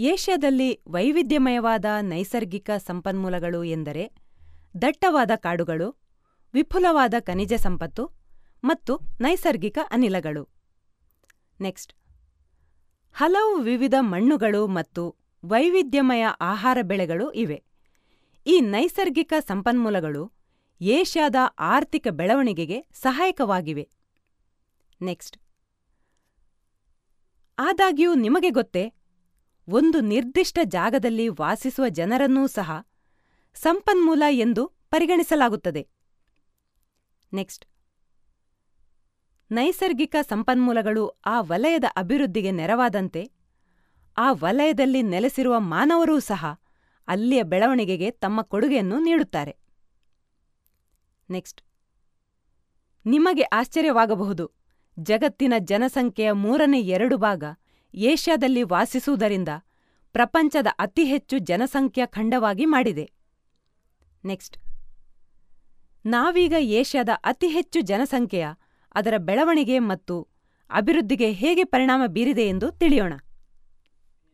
ಏಷ್ಯಾದಲ್ಲಿ ವೈವಿಧ್ಯಮಯವಾದ ನೈಸರ್ಗಿಕ ಸಂಪನ್ಮೂಲಗಳು ಎಂದರೆ ದಟ್ಟವಾದ ಕಾಡುಗಳು ವಿಪುಲವಾದ ಖನಿಜ ಸಂಪತ್ತು ಮತ್ತು ನೈಸರ್ಗಿಕ ಅನಿಲಗಳು ನೆಕ್ಸ್ಟ್ ಹಲವು ವಿವಿಧ ಮಣ್ಣುಗಳು ಮತ್ತು ವೈವಿಧ್ಯಮಯ ಆಹಾರ ಬೆಳೆಗಳು ಇವೆ ಈ ನೈಸರ್ಗಿಕ ಸಂಪನ್ಮೂಲಗಳು ಏಷ್ಯಾದ ಆರ್ಥಿಕ ಬೆಳವಣಿಗೆಗೆ ಸಹಾಯಕವಾಗಿವೆ ನೆಕ್ಸ್ಟ್ ಆದಾಗ್ಯೂ ನಿಮಗೆ ಗೊತ್ತೇ ಒಂದು ನಿರ್ದಿಷ್ಟ ಜಾಗದಲ್ಲಿ ವಾಸಿಸುವ ಜನರನ್ನೂ ಸಹ ಸಂಪನ್ಮೂಲ ಎಂದು ಪರಿಗಣಿಸಲಾಗುತ್ತದೆ ನೆಕ್ಸ್ಟ್ ನೈಸರ್ಗಿಕ ಸಂಪನ್ಮೂಲಗಳು ಆ ವಲಯದ ಅಭಿವೃದ್ಧಿಗೆ ನೆರವಾದಂತೆ ಆ ವಲಯದಲ್ಲಿ ನೆಲೆಸಿರುವ ಮಾನವರೂ ಸಹ ಅಲ್ಲಿಯ ಬೆಳವಣಿಗೆಗೆ ತಮ್ಮ ಕೊಡುಗೆಯನ್ನು ನೀಡುತ್ತಾರೆ ನೆಕ್ಸ್ಟ್ ನಿಮಗೆ ಆಶ್ಚರ್ಯವಾಗಬಹುದು ಜಗತ್ತಿನ ಜನಸಂಖ್ಯೆಯ ಮೂರನೇ ಎರಡು ಭಾಗ ಏಷ್ಯಾದಲ್ಲಿ ವಾಸಿಸುವುದರಿಂದ ಪ್ರಪಂಚದ ಅತಿ ಹೆಚ್ಚು ಜನಸಂಖ್ಯಾ ಖಂಡವಾಗಿ ಮಾಡಿದೆ ನೆಕ್ಸ್ಟ್ ನಾವೀಗ ಏಷ್ಯಾದ ಅತಿ ಹೆಚ್ಚು ಜನಸಂಖ್ಯೆಯ ಅದರ ಬೆಳವಣಿಗೆ ಮತ್ತು ಅಭಿವೃದ್ಧಿಗೆ ಹೇಗೆ ಪರಿಣಾಮ ಬೀರಿದೆ ಎಂದು ತಿಳಿಯೋಣ